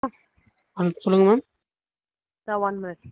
ஆ சொல்லுங்க ma'am The one minute.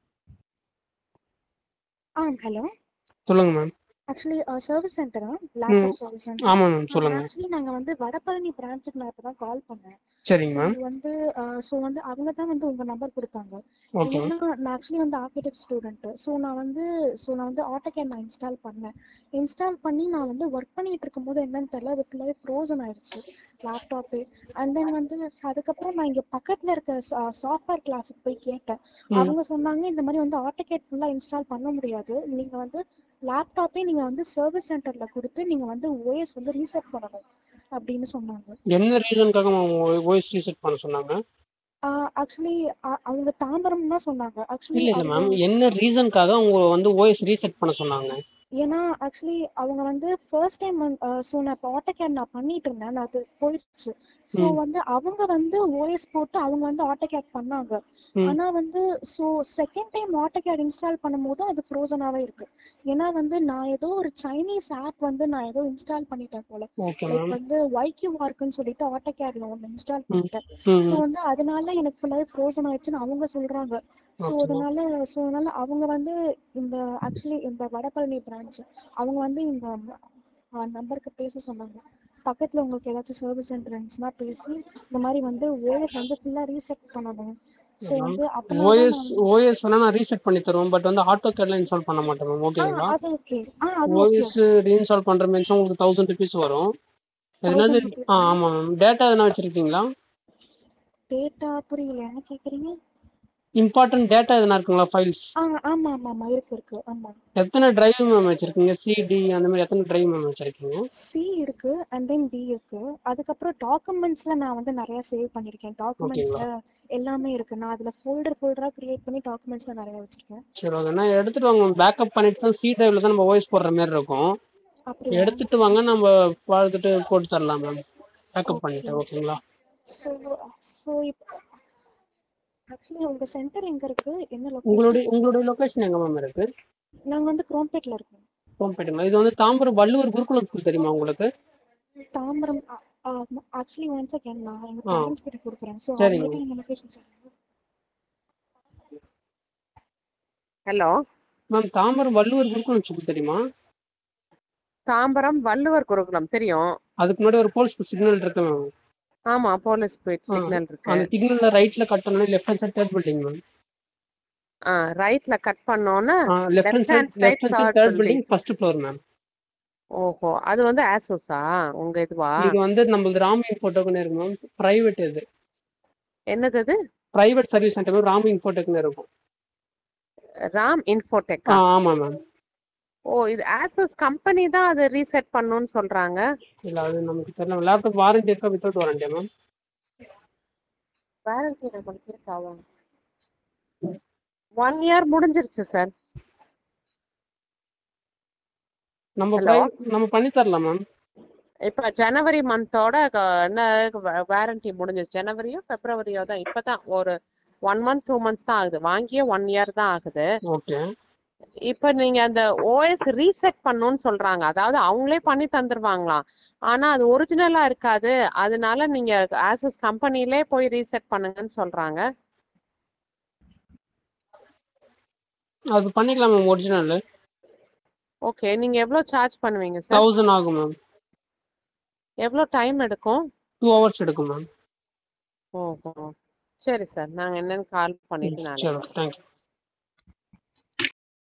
ஆ hello சொல்லுங்க மேம் ஆக்சுவலி சர்வீஸ் சென்டரா லேப்டாப் சர்வீஸ் சென்டர் ஆமா மேம் சொல்லுங்க ஆக்சுவலி நாங்க வந்து வடபழனி பிரான்ச்சுக்கு நான் இப்பதான் கால் பண்ணேன் சரிங்க மேம் இது வந்து ஸோ வந்து அவங்க தான் வந்து உங்க நம்பர் கொடுத்தாங்க ஓகே ஏன்னா நான் ஆக்சுவலி வந்து ஆர்கிடெக்ட் ஸ்டூடெண்ட் ஸோ நான் வந்து ஸோ நான் வந்து ஆட்டோகேட் நான் இன்ஸ்டால் பண்ணேன் இன்ஸ்டால் பண்ணி நான் வந்து ஒர்க் பண்ணிட்டு இருக்கும்போது என்னன்னு தெரியல அது ஃபுல்லாகவே ஃப்ரோசன் ஆயிடுச்சு லேப்டாப்பு அண்ட் தென் வந்து அதுக்கப்புறம் நான் இங்க பக்கத்துல இருக்க சாஃப்ட்வேர் கிளாஸுக்கு போய் கேட்டேன் ம். அவங்க சொன்னாங்க இந்த மாதிரி வந்து ஆட்டோகேட் ஃபுல்லா இன்ஸ்டால் பண்ண முடியாது நீங்க வந்து லேப்டாப்பே நீங்க வந்து சர்வீஸ் சென்டர்ல கொடுத்து நீங்க வந்து ஓஎஸ் வந்து ரீசெட் பண்ணணும் அப்படின்னு சொன்னாங்க என்ன ரீசனுக்காக மேம் வாய்ஸ் ரீசெட் பண்ண சொன்னாங்க ஆக்சுவலி அவங்க தாம்பரம் தான் சொன்னாங்க ஆக்சுவலி இல்ல இல்ல மேம் என்ன ரீசனுக்காக உங்க வந்து வாய்ஸ் ரீசெட் பண்ண சொன்னாங்க ஏன்னா ஆக்சுவலி அவங்க வந்து ஃபர்ஸ்ட் டைம் ஸோ நான் இப்போ ஆட்டோகேட் நான் பண்ணிட்டு இருந்தேன் நான் அது போயிடுச்சு ஸோ ம். வந்து அவங்க வந்து ஓஎஸ் போட்டு அவங்க வந்து ஆட்டோகேட் பண்ணாங்க ம். ஆனா வந்து so second time AutoCAD install பண்ணும்போது அது ஃப்ரோசனாவே இருக்கு ஏன்னா வந்து நான் ஏதோ ஒரு சைனீஸ் ஆப் வந்து நான் ஏதோ இன்ஸ்டால் பண்ணிட்டேன் போல ஓகே லைக் மேம் வந்து வைக்யூ மார்க்குன்னு சொல்லிட்டு ஆட்டோகேட்ல ஒன்று இன்ஸ்டால் பண்ணிட்டேன் ம் ஸோ வந்து அதனால எனக்கு ஃபுல்லாவே ஃப்ரோசன் ஆயிடுச்சுன்னு அவங்க சொல்றாங்க ஸோ Okay. அதனால ஸோ அதனால அவங்க வந்து இந்த ஆக்சுவலி இந்த வடபழனி பிரான்ச் அவங்க வந்து இந்த நம்பருக்கு பேச சொன்னாங்க பக்கத்துல உங்களுக்கு ஏதாச்சும் சர்வீஸ் சென்டர் இருந்துச்சுன்னா பேசி இந்த மாதிரி வந்து ஓஎஸ் வந்து ஃபுல்லா ரீசெட் பண்ணணும் ஸோ வந்து அப்பதான் ஓஎஸ் ஓஎஸ் வேணா நான் ரீசெட் பண்ணி தருவேன் பட் வந்து ஆட்டோ கேட்ல இன்ஸ்டால் பண்ண மாட்டேன் மேம் ஆ ஓகேங்களா அது ஓகே ஆ அது ஓகே ஓஎஸ் ரீஇன்ஸ்டால் பண்ற மீன்ஸ் உங்களுக்கு தௌசண்ட் ருபீஸ் வரும் எதனாவது 1000 rupees ஆ ஆமா மேம் டேட்டா எதனா வச்சிருக்கீங்களா டேட்டா புரியல என்ன கேக்குறீங்க இம்பார்ட்டன்ட் டேட்டா எதனா இருக்குங்களா ஃபைல்ஸ் ஆ ஆமா ஆமா ஆமா இருக்கு இருக்கு ஆமா எத்தனை டிரைவ் மேம் வச்சிருக்கீங்க சிடி அந்த மாதிரி எத்தனை டிரைவ் மேம் வச்சிருக்கீங்க சி இருக்கு அண்ட் தென் டி இருக்கு அதுக்கப்புறம் டாக்குமெண்ட்ஸ்ல நான் வந்து நிறைய சேவ் பண்ணிருக்கேன் டாக்குமெண்ட்ஸ்ல எல்லாமே இருக்கு நான் அதுல ஃபோல்டர் ஃபோல்டரா கிரியேட் பண்ணி டாக்குமெண்ட்ஸ்ல நிறைய வச்சிருக்கேன் சரி ஓகே நான் எடுத்துட்டு வாங்க பேக்கப் பண்ணிட்டு தான் சி டிரைவ்ல தான் நம்ம வாய்ஸ் போடுற மாதிரி இருக்கும் அப்படியா எடுத்துட்டு வாங்க நம்ம பார்த்துட்டு போட்டு தரலாம் மேம் பேக்கப் பண்ணிட்டு ஓகேங்களா ஸோ ஸோ இப்போ ஆக்சுவலி உங்க சென்டர் எங்க இருக்கு என்ன லொகேஷன் உங்களுடைய உங்களுடைய லொகேஷன் எங்க மேம் இருக்கு நாங்க வந்து குரோம்பேட்ல இருக்கோம் கோம்பேட்டுங்களா இது வந்து தாம்பரம் வள்ளுவர் குருகுலம் ஸ்கூல் தெரியுமா உங்களுக்கு தாம்பரம் ஆக்சுவலி ஒன்ஸ் அகேன் நான் எங்க ஆ. பேரண்ட்ஸ் கிட்ட கொடுக்குறேன் ஸோ சரிங்க. அவங்ககிட்ட எங்க லொகேஷன் சொல்லுங்க Hello. மேம் தாம்பரம் வள்ளுவர் குருகுலம் ஸ்கூல் தெரியுமா தாம்பரம் வள்ளுவர் குருகுலம் தெரியும் அதுக்கு முன்னாடி ஒரு போலீஸ் சிக்னல் இருக்கு மேம் ஆமா போலீஸ் போயிட் ஆ, சிக்னல் இருக்கு அந்த சிக்னல்ல ரைட்ல கட் பண்ணணும் left hand side third building ma'am ஆ ரைட்ல கட் பண்ணோன்னு left hand Left hand side side left hand side third third building. Building first floor ma'am ஓஹோ அது வந்து ஆசோஸா உங்க இதுவா இது வந்து நம்மளது ராமிங் போட்டோக்குன்னு இருக்கு மேம் பிரைவேட் இது என்னது அது பிரைவேட் சர்வீஸ் சென்டர் ராமிங் போட்டோக்குன்னு இருக்கும் ராம் இன்ஃபோடெக் ஆ ஆமா மேம் ஓ இது ஆசோஸ் கம்பெனி தான் அது ரீசெட் பண்ணணும்னு சொல்றாங்க இல்ல அது நமக்கு தெரியல லேப்டாப் வாரண்டி இருக்கா வித்தவுட் வாரண்டியா மேம் வாரண்டி நம்மளுக்கு இருக்காவா ஒன் இயர் முடிஞ்சிருச்சு சார் நம்ம Hello? pri- நம்ம பண்ணி தரலாம் மேம் இப்ப ஜனவரி மந்தோட என்ன வாரண்டி முடிஞ்சிருச்சு ஜனவரியோ பிப்ரவரியோ தான் இப்பதான் ஒரு ஒன் மந்த் டூ மந்த்ஸ் தான் ஆகுது வாங்கியே ஒன் இயர் தான் ஆகுது ஓகே இப்ப நீங்க அந்த ஓஎஸ் ரீசெட் பண்ணணும்னு சொல்றாங்க அதாவது அவங்களே பண்ணி தந்துருவாங்களாம் ஆனா அது ஒரிஜினலா இருக்காது அதனால நீங்க ஆசஸ் கம்பெனிலே போய் ரீசெட் பண்ணுங்கன்னு சொல்றாங்க அது பண்ணிக்கலாம் மேம் ஒரிஜினல் ஓகே நீங்க எவ்வளவு சார்ஜ் பண்ணுவீங்க சார் தௌசண்ட் ஆகும் மேம் எவ்வளவு டைம் எடுக்கும் டூ ஹவர்ஸ் எடுக்கும் மேம் ஓஹோ சரி சார் நாங்க என்னன்னு கால் பண்ணிட்டு நான் சரி தேங்க்யூ